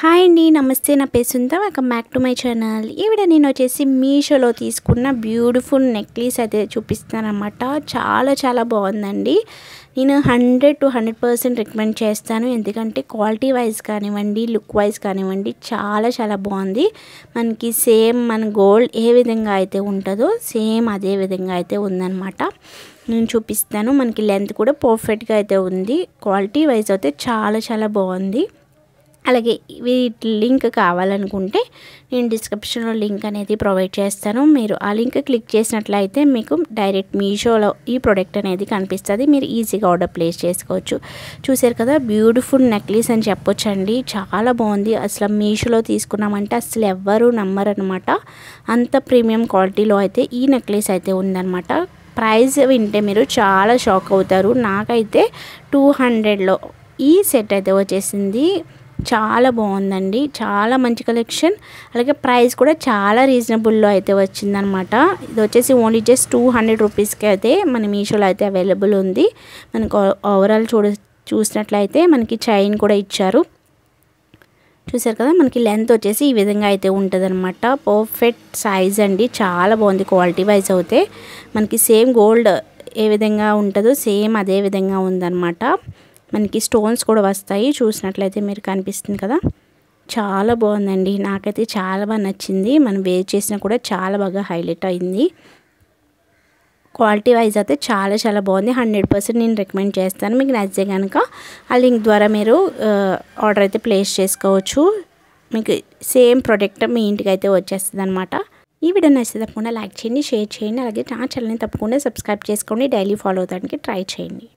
hi అండి నమస్తే నా పేరు సుంత welcome back to my channel ఈవిడ నేను వచ్చేసి మీషోలో తీసుకున్న బ్యూటిఫుల్ నెక్లెస్ అయితే చూపిస్తాను అనమాట చాలా చాలా బాగుందండి నేను hundred to hundred percent recommend చేస్తాను ఎందుకంటే క్వాలిటీ వైజ్ కానివ్వండి లుక్ వైజ్ కానివ్వండి చాలా చాలా బాగుంది మనకి సేమ్ మన గోల్డ్ ఏ విధంగా అయితే ఉంటుందో సేమ్ అదే విధంగా అయితే ఉందన్నమాట నేను చూపిస్తాను మనకి లెంత్ కూడా పర్ఫెక్ట్గా అయితే ఉంది క్వాలిటీ వైజ్ అయితే చాలా చాలా బాగుంది అలాగే వీటి లింక్ కావాలనుకుంటే నేను డిస్క్రిప్షన్లో లింక్ అనేది ప్రొవైడ్ చేస్తాను మీరు ఆ లింక్ క్లిక్ చేసినట్లయితే మీకు డైరెక్ట్ మీషోలో ఈ ప్రోడక్ట్ అనేది కనిపిస్తుంది మీరు ఈజీగా ఆర్డర్ ప్లేస్ చేసుకోవచ్చు చూసారు కదా బ్యూటిఫుల్ నెక్లెస్ అని చెప్పొచ్చండి చాలా బాగుంది అసలు మీషోలో తీసుకున్నామంటే అసలు ఎవ్వరూ నమ్మరనమాట అంత ప్రీమియం క్వాలిటీలో అయితే ఈ నెక్లెస్ అయితే ఉందన్నమాట ప్రైస్ వింటే మీరు చాలా షాక్ అవుతారు నాకైతే టూ హండ్రెడ్లో ఈ సెట్ అయితే వచ్చేసింది చాలా బాగుందండి చాలా మంచి కలెక్షన్ అలాగే ప్రైస్ కూడా చాలా రీజనబుల్లో అయితే వచ్చిందనమాట ఇది వచ్చేసి ఓన్లీ జస్ట్ టూ హండ్రెడ్ రూపీస్కి అయితే మన మీషోలో అయితే అవైలబుల్ ఉంది మనకు ఓవరాల్ చూడ చూసినట్లయితే మనకి చైన్ కూడా ఇచ్చారు చూసారు కదా మనకి లెంత్ వచ్చేసి ఈ విధంగా అయితే ఉంటుంది అనమాట పర్ఫెక్ట్ సైజ్ అండి చాలా బాగుంది క్వాలిటీ వైజ్ అయితే మనకి సేమ్ గోల్డ్ ఏ విధంగా ఉంటుందో సేమ్ అదే విధంగా ఉందన్నమాట మనకి స్టోన్స్ కూడా వస్తాయి చూసినట్లయితే మీరు కనిపిస్తుంది కదా చాలా బాగుందండి నాకైతే చాలా బాగా నచ్చింది మనం వేర్ చేసినా కూడా చాలా బాగా హైలైట్ అయింది క్వాలిటీ వైజ్ అయితే చాలా చాలా బాగుంది హండ్రెడ్ పర్సెంట్ నేను రికమెండ్ చేస్తాను మీకు నచ్చితే కనుక ఆ లింక్ ద్వారా మీరు ఆర్డర్ అయితే ప్లేస్ చేసుకోవచ్చు మీకు సేమ్ ప్రోడక్ట్ మీ ఇంటికి అయితే వచ్చేస్తుంది అనమాట ఈ వీడియో నచ్చితే తప్పకుండా లైక్ చేయండి షేర్ చేయండి అలాగే నా ఛానల్ని తప్పకుండా సబ్స్క్రైబ్ చేసుకోండి డైలీ ఫాలో అవడానికి ట్రై చేయండి